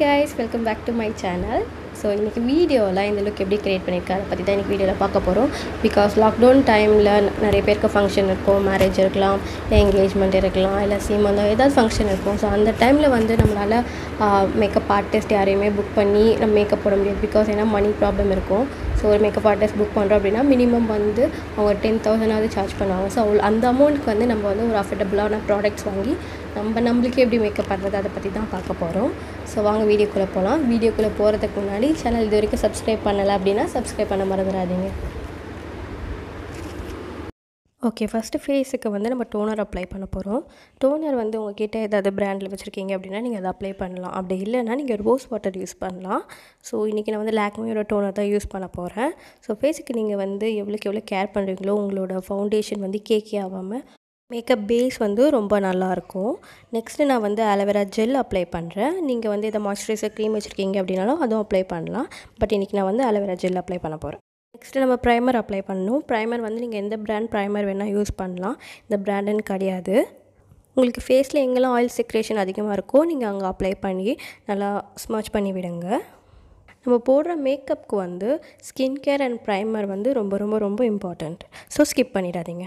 guys welcome back to my channel so இன்றைக்கி வீடியோவில் இந்த லுக் எப்படி க்ரியேட் பண்ணியிருக்கேன் அதை பற்றி தான் இன்றைக்கி வீடியோவில் பார்க்க போகிறோம் பிகாஸ் லாக்டவுன் டைமில் நிறைய பேருக்கு ஃபங்க்ஷன் இருக்கும் மேரேஜ் இருக்கலாம் இல்லை என்கேஜ்மெண்ட் இருக்கலாம் இல்லை சீமந்தம் ஏதாவது ஃபங்க்ஷன் இருக்கும் ஸோ அந்த டைமில் வந்து நம்மளால் மேக்கப் ஆர்டிஸ்ட் யாரையுமே புக் பண்ணி நம்ம மேக்கப் போட முடியாது பிகாஸ் ஏன்னா மணி ப்ராப்ளம் இருக்கும் ஸோ ஒரு மேக்கப் ஆர்டிஸ்ட் புக் பண்ணுறோம் அப்படின்னா மினிமம் வந்து அவங்க டென் தௌசண்டாவது சார்ஜ் பண்ணுவாங்க ஸோ அவ்வளோ அந்த அமௌண்ட்க்கு வந்து நம்ம வந்து ஒரு அஃபர்டபுளான ப்ராடக்ட்ஸ் வாங்கி நம்ம நம்மளுக்கு எப்படி மேக்கப் பண்ணுறது அதை பற்றி தான் பார்க்க போகிறோம் ஸோ வாங்க வீடியோக்குள்ளே போகலாம் வீடியோக்குள்ளே போகிறதுக்கு முன்னாடி சேனல் இது வரைக்கும் சப்ஸ்கிரைப் பண்ணலை அப்படின்னா சப்ஸ்கிரைப் பண்ண மறந்துடாதீங்க ஓகே ஃபஸ்ட்டு ஃபேஸுக்கு வந்து நம்ம டோனர் அப்ளை பண்ண போகிறோம் டோனர் வந்து உங்ககிட்ட ஏதாவது பிராண்டில் வச்சுருக்கீங்க அப்படின்னா நீங்கள் அதை அப்ளை பண்ணலாம் அப்படி இல்லைன்னா நீங்கள் ரோஸ் வாட்டர் யூஸ் பண்ணலாம் ஸோ இன்றைக்கி நான் வந்து லாக்மியோட டோனர் தான் யூஸ் பண்ண போகிறேன் ஸோ ஃபேஸுக்கு நீங்கள் வந்து எவ்வளோக்கு எவ்வளோ கேர் பண்ணுறீங்களோ உங்களோட ஃபவுண்டேஷன் வந்து கேக்கே ஆகாமல் மேக்கப் பேஸ் வந்து ரொம்ப நல்லாயிருக்கும் நெக்ஸ்ட்டு நான் வந்து அலோவேரா ஜெல் அப்ளை பண்ணுறேன் நீங்கள் வந்து இதை மாய்ஸ்சரைசர் க்ரீம் வச்சுருக்கீங்க அப்படின்னாலும் அதுவும் அப்ளை பண்ணலாம் பட் இன்றைக்கி நான் வந்து அலோவேரா ஜெல் அப்ளை பண்ண போகிறேன் நெக்ஸ்ட்டு நம்ம ப்ரைமர் அப்ளை பண்ணணும் ப்ரைமர் வந்து நீங்கள் எந்த பிராண்ட் ப்ரைமர் வேணால் யூஸ் பண்ணலாம் இந்த பிராண்டுன்னு கிடையாது உங்களுக்கு ஃபேஸில் எங்கெல்லாம் ஆயில் செக்ரேஷன் அதிகமாக இருக்கோ நீங்கள் அங்கே அப்ளை பண்ணி நல்லா ஸ்மச் பண்ணி விடுங்க நம்ம போடுற மேக்கப்புக்கு வந்து ஸ்கின் கேர் அண்ட் ப்ரைமர் வந்து ரொம்ப ரொம்ப ரொம்ப இம்பார்ட்டண்ட் ஸோ ஸ்கிப் பண்ணிடாதீங்க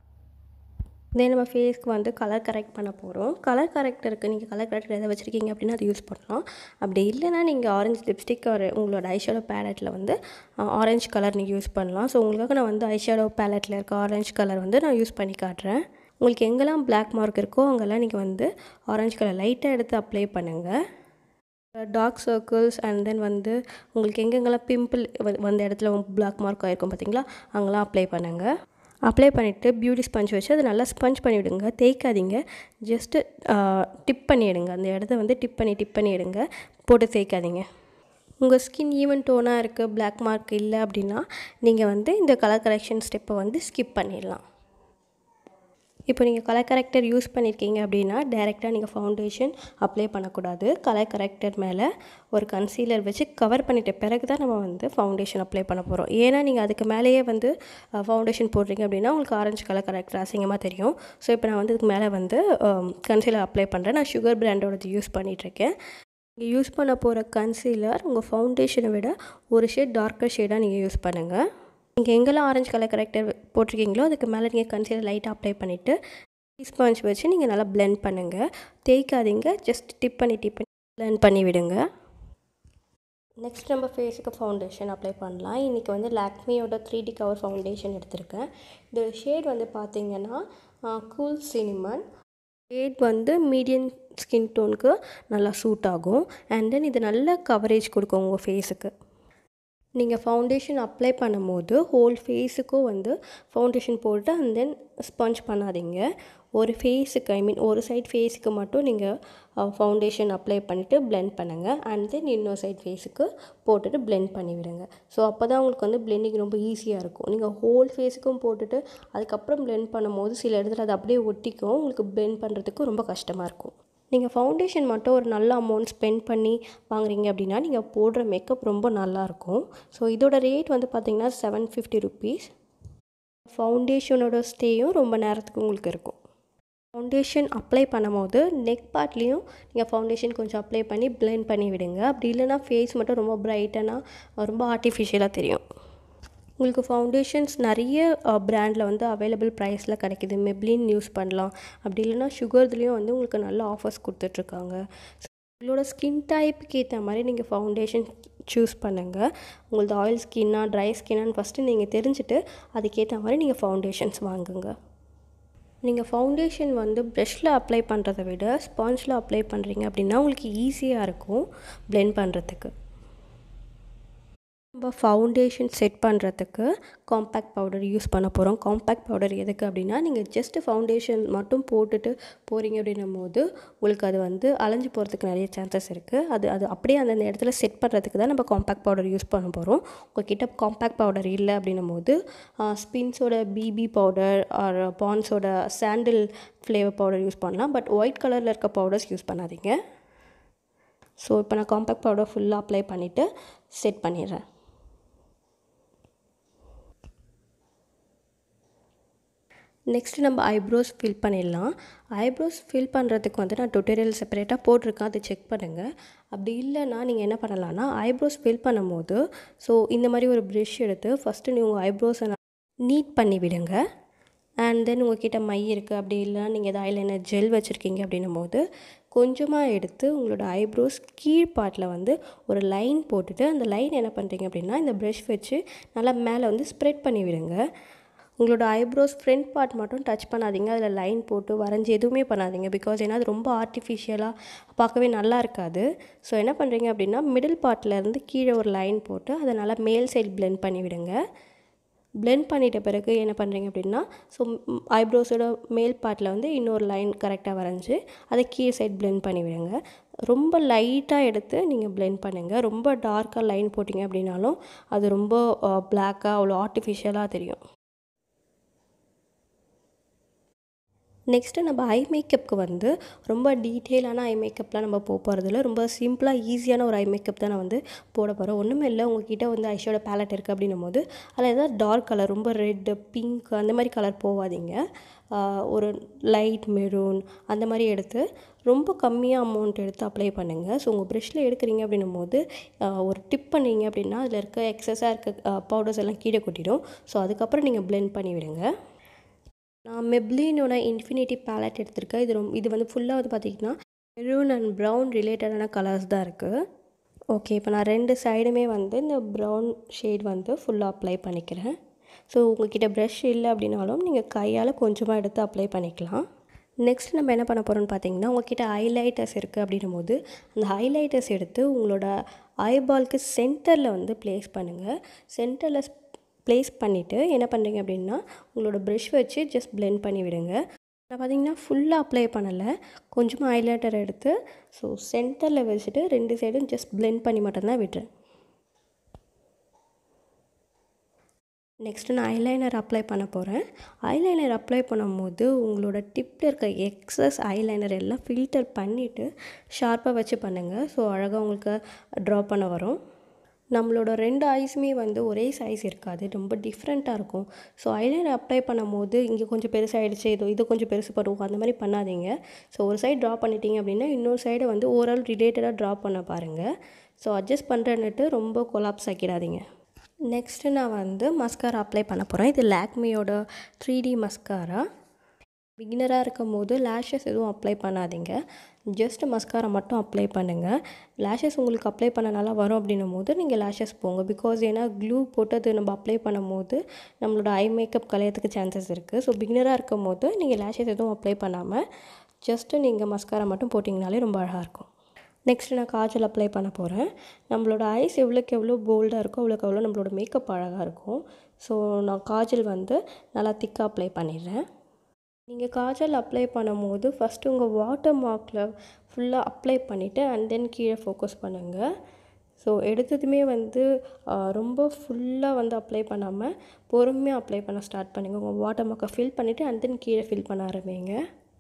தென் நம்ம ஃபேஸ்க்கு வந்து கலர் கரெக்ட் பண்ண போகிறோம் கலர் கரெக்டருக்கு நீங்கள் கலர் கரெக்டர் எதை வச்சுருக்கீங்க அப்படின்னா அது யூஸ் பண்ணலாம் அப்படி இல்லைனா நீங்கள் ஆரஞ்சு லிப்ஸ்டிக் ஒரு உங்களோட ஐஷேடோ பேலட்டில் வந்து ஆரஞ்சு கலர் நீங்கள் யூஸ் பண்ணலாம் ஸோ உங்களுக்காக நான் வந்து ஐஷேடோ பேலட்டில் இருக்க ஆரஞ்சு கலர் வந்து நான் யூஸ் பண்ணி காட்டுறேன் உங்களுக்கு எங்கெல்லாம் பிளாக் மார்க் இருக்கோ அங்கெல்லாம் நீங்கள் வந்து ஆரஞ்சு கலர் லைட்டாக எடுத்து அப்ளை பண்ணுங்கள் டார்க் சர்க்கிள்ஸ் அண்ட் தென் வந்து உங்களுக்கு எங்கெங்கெல்லாம் பிம்பிள் வந்த இடத்துல பிளாக் மார்க் ஆகிருக்கும் பார்த்தீங்களா அங்கெல்லாம் அப்ளை பண்ணுங்கள் அப்ளை பண்ணிவிட்டு பியூட்டி ஸ்பஞ்ச் வச்சு அதை நல்லா ஸ்பஞ்ச் பண்ணி விடுங்க தேய்க்காதீங்க ஜஸ்ட்டு டிப் பண்ணிவிடுங்க அந்த இடத்த வந்து டிப் பண்ணி டிப் பண்ணி எடுங்க போட்டு தேய்க்காதீங்க உங்கள் ஸ்கின் ஈவன் டோனாக இருக்குது பிளாக் மார்க் இல்லை அப்படின்னா நீங்கள் வந்து இந்த கலர் கரெக்ஷன் ஸ்டெப்பை வந்து ஸ்கிப் பண்ணிடலாம் இப்போ நீங்கள் கலர் கரெக்டர் யூஸ் பண்ணியிருக்கீங்க அப்படின்னா டேரெக்டாக நீங்கள் ஃபவுண்டேஷன் அப்ளை பண்ணக்கூடாது கலர் கரெக்டர் மேலே ஒரு கன்சீலர் வச்சு கவர் பண்ணிட்ட பிறகு தான் நம்ம வந்து ஃபவுண்டேஷன் அப்ளை பண்ண போகிறோம் ஏன்னா நீங்கள் அதுக்கு மேலேயே வந்து ஃபவுண்டேஷன் போடுறீங்க அப்படின்னா உங்களுக்கு ஆரஞ்சு கலர் கரெக்டர் அசிங்கமாக தெரியும் ஸோ இப்போ நான் வந்து இதுக்கு மேலே வந்து கன்சீலர் அப்ளை பண்ணுறேன் நான் சுகர் பிராண்டோடது யூஸ் பண்ணிகிட்ருக்கேன் நீங்கள் யூஸ் பண்ண போகிற கன்சீலர் உங்கள் ஃபவுண்டேஷனை விட ஒரு ஷேட் டார்க்கர் ஷேடாக நீங்கள் யூஸ் பண்ணுங்கள் நீங்கள் எங்கெல்லாம் ஆரஞ்சு கலர் கரெக்டர் போட்டிருக்கீங்களோ அதுக்கு மேலே நீங்கள் கன்சீலர் லைட்டாக அப்ளை பண்ணிவிட்டு ஸ்பாஞ்ச் வச்சு நீங்கள் நல்லா பிளெண்ட் பண்ணுங்கள் தேய்க்காதீங்க ஜஸ்ட் டிப் பண்ணி டிப் பண்ணி பிளெண்ட் பண்ணி விடுங்க நெக்ஸ்ட் நம்ம ஃபேஸுக்கு ஃபவுண்டேஷன் அப்ளை பண்ணலாம் இன்றைக்கி வந்து லாக்மியோட த்ரீ டி கவர் ஃபவுண்டேஷன் எடுத்திருக்கேன் இந்த ஷேட் வந்து பார்த்திங்கன்னா கூல் சினிமன் ஷேட் வந்து மீடியம் ஸ்கின் டோனுக்கு நல்லா சூட் ஆகும் அண்ட் தென் இது நல்ல கவரேஜ் கொடுக்கும் உங்கள் ஃபேஸுக்கு நீங்கள் ஃபவுண்டேஷன் அப்ளை பண்ணும்போது ஹோல் ஃபேஸுக்கும் வந்து ஃபவுண்டேஷன் போட்டு அண்ட் தென் ஸ்பஞ்ச் பண்ணாதீங்க ஒரு ஃபேஸுக்கு ஐ மீன் ஒரு சைட் ஃபேஸுக்கு மட்டும் நீங்கள் ஃபவுண்டேஷன் அப்ளை பண்ணிவிட்டு பிளெண்ட் பண்ணுங்கள் அண்ட் தென் இன்னொரு சைட் ஃபேஸுக்கு போட்டுட்டு பிளெண்ட் பண்ணி விடுங்க ஸோ அப்போ தான் உங்களுக்கு வந்து பிளெண்டிங் ரொம்ப ஈஸியாக இருக்கும் நீங்கள் ஹோல் ஃபேஸுக்கும் போட்டுட்டு அதுக்கப்புறம் பிளெண்ட் பண்ணும்போது சில இடத்துல அது அப்படியே ஒட்டிக்கும் உங்களுக்கு பிளெண்ட் பண்ணுறதுக்கு ரொம்ப கஷ்டமாக இருக்கும் நீங்கள் ஃபவுண்டேஷன் மட்டும் ஒரு நல்ல அமௌண்ட் ஸ்பெண்ட் பண்ணி வாங்குறீங்க அப்படின்னா நீங்கள் போடுற மேக்கப் ரொம்ப நல்லாயிருக்கும் ஸோ இதோட ரேட் வந்து பார்த்திங்கன்னா செவன் ஃபிஃப்டி ருபீஸ் ஃபவுண்டேஷனோட ஸ்டேயும் ரொம்ப நேரத்துக்கு உங்களுக்கு இருக்கும் ஃபவுண்டேஷன் அப்ளை பண்ணும்போது நெக் பார்ட்லேயும் நீங்கள் ஃபவுண்டேஷன் கொஞ்சம் அப்ளை பண்ணி பிளெண்ட் பண்ணி விடுங்க அப்படி இல்லைனா ஃபேஸ் மட்டும் ரொம்ப பிரைட்டனாக ரொம்ப ஆர்டிஃபிஷியலாக தெரியும் உங்களுக்கு ஃபவுண்டேஷன்ஸ் நிறைய ப்ராண்டில் வந்து அவைலபிள் ப்ரைஸில் கிடைக்கிது மெப்ளின் யூஸ் பண்ணலாம் அப்படி இல்லைனா சுகர்துலேயும் வந்து உங்களுக்கு நல்ல ஆஃபர்ஸ் கொடுத்துட்ருக்காங்க உங்களோட ஸ்கின் டைப்புக்கு ஏற்ற மாதிரி நீங்கள் ஃபவுண்டேஷன் சூஸ் பண்ணுங்கள் உங்களது ஆயில் ஸ்கின்னா ட்ரை ஸ்கின்னான்னு ஃபஸ்ட்டு நீங்கள் தெரிஞ்சுட்டு அதுக்கேற்ற மாதிரி நீங்கள் ஃபவுண்டேஷன்ஸ் வாங்குங்க நீங்கள் ஃபவுண்டேஷன் வந்து ப்ரெஷ்ஷில் அப்ளை பண்ணுறதை விட ஸ்பாஞ்சில் அப்ளை பண்ணுறீங்க அப்படின்னா உங்களுக்கு ஈஸியாக இருக்கும் பிளெண்ட் பண்ணுறதுக்கு நம்ம ஃபவுண்டேஷன் செட் பண்ணுறதுக்கு காம்பேக்ட் பவுடர் யூஸ் பண்ண போகிறோம் காம்பேக்ட் பவுடர் எதுக்கு அப்படின்னா நீங்கள் ஜஸ்ட்டு ஃபவுண்டேஷன் மட்டும் போட்டுட்டு போகிறீங்க அப்படின்னும் போது உங்களுக்கு அது வந்து அலைஞ்சு போகிறதுக்கு நிறைய சான்சஸ் இருக்குது அது அது அப்படியே அந்தந்த இடத்துல செட் பண்ணுறதுக்கு தான் நம்ம காம்பேக்ட் பவுடர் யூஸ் பண்ண போகிறோம் உங்கள்கிட்ட காம்பேக்ட் பவுடர் இல்லை அப்படின்னும் போது ஸ்பின்ஸோட பிபி பவுடர் ஆர் பான்ஸோட சாண்டில் ஃப்ளேவர் பவுடர் யூஸ் பண்ணலாம் பட் ஒயிட் கலரில் இருக்க பவுடர்ஸ் யூஸ் பண்ணாதீங்க ஸோ இப்போ நான் காம்பேக்ட் பவுடர் ஃபுல்லாக அப்ளை பண்ணிவிட்டு செட் பண்ணிடுறேன் நெக்ஸ்ட்டு நம்ம ஐப்ரோஸ் ஃபில் பண்ணிடலாம் ஐப்ரோஸ் ஃபில் பண்ணுறதுக்கு வந்து நான் டுட்டோரியல் செப்பரேட்டாக போட்டிருக்கேன் அதை செக் பண்ணுங்கள் அப்படி இல்லைன்னா நீங்கள் என்ன பண்ணலான்னா ஐப்ரோஸ் ஃபில் பண்ணும்போது ஸோ இந்த மாதிரி ஒரு ப்ரஷ் எடுத்து ஃபஸ்ட்டு நீங்கள் உங்கள் ஐப்ரோஸை நீட் பண்ணி விடுங்க அண்ட் தென் உங்ககிட்ட மை இருக்குது அப்படி இல்லைனா நீங்கள் எதாவது ஐலைனர் ஜெல் வச்சுருக்கீங்க அப்படின்னும் போது கொஞ்சமாக எடுத்து உங்களோட ஐப்ரோஸ் கீழ் பார்ட்டில் வந்து ஒரு லைன் போட்டுட்டு அந்த லைன் என்ன பண்ணுறீங்க அப்படின்னா இந்த ப்ரஷ் வச்சு நல்லா மேலே வந்து ஸ்ப்ரெட் பண்ணி விடுங்க உங்களோட ஐப்ரோஸ் ஃப்ரண்ட் பார்ட் மட்டும் டச் பண்ணாதீங்க அதில் லைன் போட்டு வரைஞ்சி எதுவுமே பண்ணாதீங்க பிகாஸ் ஏன்னா அது ரொம்ப ஆர்டிஃபிஷியலாக பார்க்கவே நல்லா இருக்காது ஸோ என்ன பண்ணுறீங்க அப்படின்னா மிடில் பார்ட்லேருந்து கீழே ஒரு லைன் போட்டு அதை நல்லா மேல் சைடு பிளெண்ட் பண்ணி விடுங்க பிளெண்ட் பண்ணிட்ட பிறகு என்ன பண்ணுறீங்க அப்படின்னா ஸோ ஐப்ரோஸோட மேல் பார்ட்டில் வந்து இன்னொரு லைன் கரெக்டாக வரைஞ்சி அதை கீழ் சைட் பிளெண்ட் பண்ணி விடுங்க ரொம்ப லைட்டாக எடுத்து நீங்கள் பிளெண்ட் பண்ணுங்கள் ரொம்ப டார்க்காக லைன் போட்டிங்க அப்படின்னாலும் அது ரொம்ப பிளாக்காக அவ்வளோ ஆர்டிஃபிஷியலாக தெரியும் நெக்ஸ்ட்டு நம்ம ஐ மேக்கப்புக்கு வந்து ரொம்ப டீட்டெயிலான ஐ மேக்கப்லாம் நம்ம போக போகிறதில்ல ரொம்ப சிம்பிளாக ஈஸியான ஒரு ஐ மேக்கப் தான் நான் வந்து போட போகிறேன் ஒன்றுமே இல்லை உங்ககிட்ட வந்து ஐஷோட பேலட் இருக்குது அப்படின்னும் போது அதில் ஏதாவது டார்க் கலர் ரொம்ப ரெட்டு பிங்க் அந்த மாதிரி கலர் போகாதீங்க ஒரு லைட் மெரூன் அந்த மாதிரி எடுத்து ரொம்ப கம்மியாக அமௌண்ட் எடுத்து அப்ளை பண்ணுங்கள் ஸோ உங்கள் ப்ரெஷ்ஷில் எடுக்கிறீங்க அப்படின்னும் போது ஒரு டிப் பண்ணீங்க அப்படின்னா அதில் இருக்க எக்ஸஸாக இருக்க பவுடர்ஸ் எல்லாம் கீழே கொட்டிடும் ஸோ அதுக்கப்புறம் நீங்கள் பிளெண்ட் பண்ணி விடுங்க நான் மெப்ளினோட இன்ஃபினிட்டி பேலட் எடுத்திருக்கேன் இது ரொம்ப இது வந்து ஃபுல்லாக வந்து பார்த்திங்கன்னா மெரூன் அண்ட் ப்ரௌன் ரிலேட்டடான கலர்ஸ் தான் இருக்குது ஓகே இப்போ நான் ரெண்டு சைடுமே வந்து இந்த ப்ரௌன் ஷேட் வந்து ஃபுல்லாக அப்ளை பண்ணிக்கிறேன் ஸோ உங்ககிட்ட ப்ரஷ் இல்லை அப்படின்னாலும் நீங்கள் கையால் கொஞ்சமாக எடுத்து அப்ளை பண்ணிக்கலாம் நெக்ஸ்ட் நம்ம என்ன பண்ண போகிறோம்னு பார்த்தீங்கன்னா உங்ககிட்ட ஹைலைட்டர்ஸ் இருக்குது அப்படின்னும் போது அந்த ஹைலைட்டர்ஸ் எடுத்து உங்களோட ஐபால்க்கு சென்டரில் வந்து ப்ளேஸ் பண்ணுங்கள் சென்டரில் ப்ளேஸ் பண்ணிவிட்டு என்ன பண்ணுறீங்க அப்படின்னா உங்களோட ப்ரஷ் வச்சு ஜஸ்ட் பிளெண்ட் பண்ணி விடுங்க நான் பார்த்தீங்கன்னா ஃபுல்லாக அப்ளை பண்ணலை கொஞ்சமாக ஹைலைட்டர் எடுத்து ஸோ சென்டரில் வச்சுட்டு ரெண்டு சைடும் ஜஸ்ட் பிளெண்ட் பண்ணி மட்டும்தான் விட்டுறேன் நெக்ஸ்ட்டு நான் ஐலைனர் அப்ளை பண்ண போகிறேன் ஐலைனர் அப்ளை பண்ணும்போது உங்களோட டிப்பில் இருக்க எக்ஸஸ் ஐலைனர் எல்லாம் ஃபில்டர் பண்ணிவிட்டு ஷார்ப்பாக வச்சு பண்ணுங்கள் ஸோ அழகாக உங்களுக்கு ட்ரா பண்ண வரும் நம்மளோட ரெண்டு ஐஸுமே வந்து ஒரே சைஸ் இருக்காது ரொம்ப டிஃப்ரெண்ட்டாக இருக்கும் ஸோ ஐலைனர் அப்ளை பண்ணும்போது இங்கே கொஞ்சம் பெருசாகிடுச்சு இதோ இது கொஞ்சம் பெருசு பண்ணுவோம் அந்த மாதிரி பண்ணாதீங்க ஸோ ஒரு சைடு ட்ரா பண்ணிட்டீங்க அப்படின்னா இன்னொரு சைடை வந்து ஓவரால் ரிலேட்டடாக ட்ரா பண்ண பாருங்கள் ஸோ அட்ஜஸ்ட் பண்ணுறேன்னுட்டு ரொம்ப கொலாப்ஸ் ஆக்கிடாதீங்க நெக்ஸ்ட்டு நான் வந்து மஸ்காரா அப்ளை பண்ண போகிறேன் இது லாக்மியோட த்ரீ டி மஸ்காரா பிகினராக இருக்கும் போது லேஷஸ் எதுவும் அப்ளை பண்ணாதீங்க ஜஸ்ட் மஸ்காரா மட்டும் அப்ளை பண்ணுங்கள் லேஷஸ் உங்களுக்கு அப்ளை பண்ண நல்லா வரும் அப்படின்னும் போது நீங்கள் லேஷஸ் போங்க பிகாஸ் ஏன்னா க்ளூ போட்டு அது நம்ம அப்ளை பண்ணும் போது நம்மளோட ஐ மேக்கப் கலையறதுக்கு சான்சஸ் இருக்குது ஸோ பிகினராக இருக்கும் போது நீங்கள் லேஷஸ் எதுவும் அப்ளை பண்ணாமல் ஜஸ்ட்டு நீங்கள் மஸ்காரா மட்டும் போட்டிங்கனாலே ரொம்ப அழகாக இருக்கும் நெக்ஸ்ட் நான் காஜல் அப்ளை பண்ண போகிறேன் நம்மளோட ஐஸ் எவ்வளோக்கு எவ்வளோ போல்டாக இருக்கோ அவ்வளோக்கு எவ்வளோ நம்மளோட மேக்கப் அழகாக இருக்கும் ஸோ நான் காஜல் வந்து நல்லா திக்காக அப்ளை பண்ணிடுறேன் நீங்கள் காஜல் அப்ளை பண்ணும்போது ஃபஸ்ட்டு உங்கள் வாட்டர் மார்க்கில் ஃபுல்லாக அப்ளை பண்ணிவிட்டு அண்ட் தென் கீழே ஃபோக்கஸ் பண்ணுங்கள் ஸோ எடுத்ததுமே வந்து ரொம்ப ஃபுல்லாக வந்து அப்ளை பண்ணாமல் பொறுமையாக அப்ளை பண்ண ஸ்டார்ட் பண்ணுங்கள் உங்கள் வாட்டர் மார்க்கை ஃபில் பண்ணிவிட்டு அண்ட் தென் கீழே ஃபில் பண்ண ஆரம்பிங்க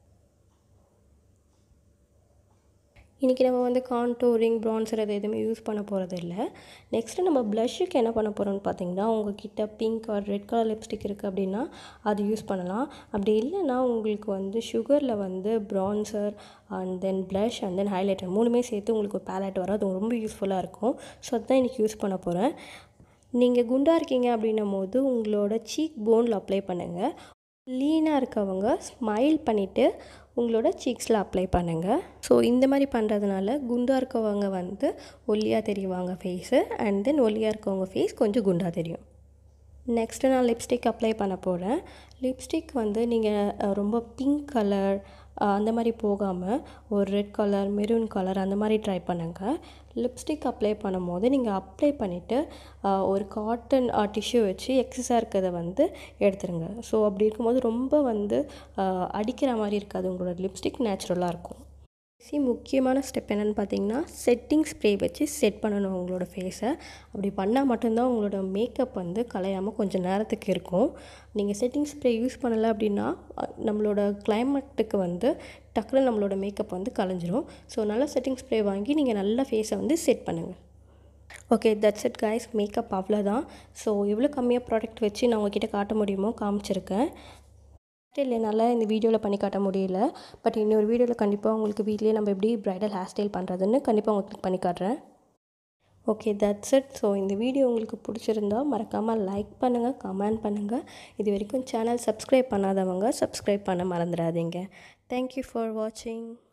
இன்றைக்கி நம்ம வந்து கான்டோரிங் ப்ரான்சர் அது எதுவுமே யூஸ் பண்ண போகிறது இல்லை நெக்ஸ்ட்டு நம்ம ப்ளஷ்ஷுக்கு என்ன பண்ண போகிறோம்னு பார்த்தீங்கன்னா உங்ககிட்ட pink or red colour lipstick இருக்குது அப்படின்னா அது யூஸ் பண்ணலாம் அப்படி இல்லைன்னா உங்களுக்கு வந்து சுகரில் வந்து bronzer and then blush and then highlighter மூணுமே சேர்த்து உங்களுக்கு ஒரு பேலட் வரும் அது ரொம்ப யூஸ்ஃபுல்லாக இருக்கும் ஸோ அதுதான் இன்றைக்கி யூஸ் பண்ண போகிறேன் நீங்கள் குண்டாக இருக்கீங்க அப்படின்னும் போது உங்களோட சீக் போனில் அப்ளை பண்ணுங்கள் லீனாக இருக்கவங்க ஸ்மைல் பண்ணிவிட்டு உங்களோட சீக்ஸில் அப்ளை பண்ணுங்கள் ஸோ இந்த மாதிரி பண்ணுறதுனால குண்டாக இருக்கவங்க வந்து ஒல்லியாக தெரிவாங்க ஃபேஸு அண்ட் தென் ஒல்லியாக இருக்கவங்க ஃபேஸ் கொஞ்சம் குண்டாக தெரியும் நெக்ஸ்ட்டு நான் லிப்ஸ்டிக் அப்ளை பண்ண போகிறேன் லிப்ஸ்டிக் வந்து நீங்கள் ரொம்ப பிங்க் கலர் அந்த மாதிரி போகாமல் ஒரு ரெட் கலர் மெரூன் கலர் அந்த மாதிரி ட்ரை பண்ணுங்கள் லிப்ஸ்டிக் அப்ளை பண்ணும்போது நீங்கள் அப்ளை பண்ணிவிட்டு ஒரு காட்டன் டிஷ்யூ வச்சு எக்ஸஸாக இருக்கிறத வந்து எடுத்துருங்க ஸோ அப்படி இருக்கும்போது ரொம்ப வந்து அடிக்கிற மாதிரி இருக்காது உங்களோட லிப்ஸ்டிக் நேச்சுரலாக இருக்கும் சி முக்கியமான ஸ்டெப் என்னென்னு பார்த்தீங்கன்னா செட்டிங் ஸ்ப்ரே வச்சு செட் பண்ணணும் உங்களோட ஃபேஸை அப்படி பண்ணால் மட்டும்தான் உங்களோட மேக்கப் வந்து கலையாமல் கொஞ்சம் நேரத்துக்கு இருக்கும் நீங்கள் செட்டிங் ஸ்ப்ரே யூஸ் பண்ணலை அப்படின்னா நம்மளோட கிளைமேட்டுக்கு வந்து டக்குனு நம்மளோட மேக்கப் வந்து கலைஞ்சிரும் ஸோ நல்ல செட்டிங் ஸ்ப்ரே வாங்கி நீங்கள் நல்ல ஃபேஸை வந்து செட் பண்ணுங்கள் okay that's it guys makeup அவ்வளோதான் ஸோ எவ்வளோ கம்மியாக ப்ராடக்ட் வச்சு நான் உங்ககிட்ட காட்ட முடியுமோ காமிச்சிருக்கேன் ஸ்டைல் என்னால் இந்த வீடியோவில் பண்ணி காட்ட முடியல பட் இன்னொரு வீடியோவில் கண்டிப்பாக உங்களுக்கு வீட்லேயே நம்ம எப்படி ப்ரைடல் ஹேர் ஸ்டைல் பண்ணுறதுன்னு கண்டிப்பாக உங்களுக்கு பண்ணி காட்டுறேன் ஓகே தட்ஸ் இட் ஸோ இந்த வீடியோ உங்களுக்கு பிடிச்சிருந்தா மறக்காமல் லைக் பண்ணுங்கள் கமெண்ட் பண்ணுங்கள் இது வரைக்கும் சேனல் சப்ஸ்கிரைப் பண்ணாதவங்க சப்ஸ்கிரைப் பண்ண மறந்துடாதீங்க தேங்க்யூ ஃபார் வாட்சிங்